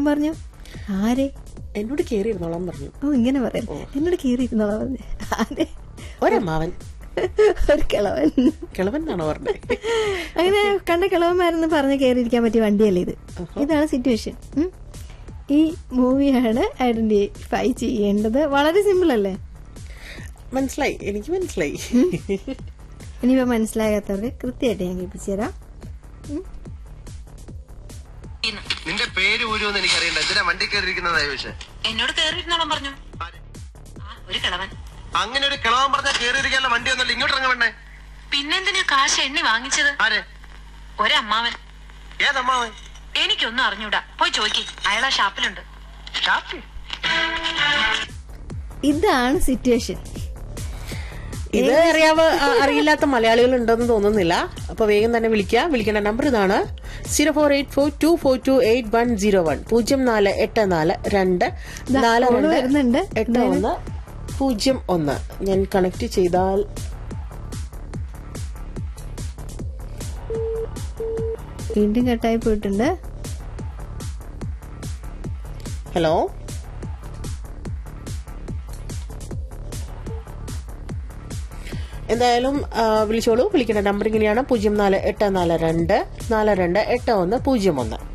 പറഞ്ഞു ആരെ എന്നോട് കയറി ഇരുന്നോളാൻ പറഞ്ഞു ഓ ഇങ്ങനെ പറയാം എന്നോട് കീറിയിരുന്നോളാ പറഞ്ഞു ആരെ ഒരമ്മാവൻ ഒരു കിളവൻ കിളവൻ എന്നാണോ പറഞ്ഞത് അങ്ങനെ കണ്ട കിളവന്മാരെന്ന് പറഞ്ഞ് കയറിയിരിക്കാൻ പറ്റിയ വണ്ടിയല്ലേ ഇത് ഇതാണ് സിറ്റുവേഷൻ ഉം. ഈ മൂവിയാണ് ഐഡന്റിഫൈ ചെയ്യേണ്ടത് വളരെ സിമ്പിൾ അല്ലേ മനസ്സിലായി എനിക്ക് മനസ്സിലായി ഇനിയിപ്പോ മനസ്സിലാകാത്തവർക്ക് കൃത്യമായിട്ട് ഞാൻ കേൾപ്പിച്ചു തരാം നിന്റെ പേര് ഊരുമെന്ന് എനിക്കറിയണ്ട എന്തിനാ വണ്ടി കയറിയിരിക്കുന്നതായ പക്ഷേ എന്നോട് കേറിയിരുന്നോളം പറഞ്ഞു ആ ഒരു കിളവൻ അങ്ങനെ ഒരു കിളവൻ പറഞ്ഞാൽ കയറിയിരിക്കാനുള്ള വണ്ടി ഒന്നല്ല ഇങ്ങോട്ട് ഇറങ്ങ വേണ്ടേ പിന്നെന്തിനാ കാശ് എണ്ണി വാങ്ങിച്ചത് ആരെ ഒരമ്മാവൻ ഏതമ്മാവൻ എനിക്കൊന്നും അറിഞ്ഞൂടാ പോയി ചോദിക്ക് അയാളാ ഷാപ്പിലുണ്ട് ഷാപ്പി ഇതാണ് സിറ്റുവേഷൻ ഇത് അറിയാവ ആ- അറിയില്ലാത്ത മലയാളികൾ ഉണ്ടെന്ന് തോന്നുന്നില്ല അപ്പൊ വേഗം തന്നെ വിളിക്കുക വിളിക്കേണ്ട നമ്പർ ഇതാണ് zero four eight four two four two eight one zero one പൂജ്യം നാല് എട്ട് നാല് രണ്ട് നാല് call രണ്ട് വരുന്നുണ്ട്. എട്ട് ഒന്ന് പൂജ്യം ഒന്ന് ഞാൻ കണക്ട് ചെയ്താൽ വീണ്ടും കട്ടായി പോയിട്ടുണ്ട് ഹലോ എന്തായാലും ആ, വിളിച്ചോളൂ വിളിക്കേണ്ട നമ്പർ ഇങ്ങനെയാണ് പൂജ്യം നാല് എട്ട് നാല് രണ്ട് നാല് രണ്ട് എട്ട് ഒന്ന് പൂജ്യം ഒന്ന്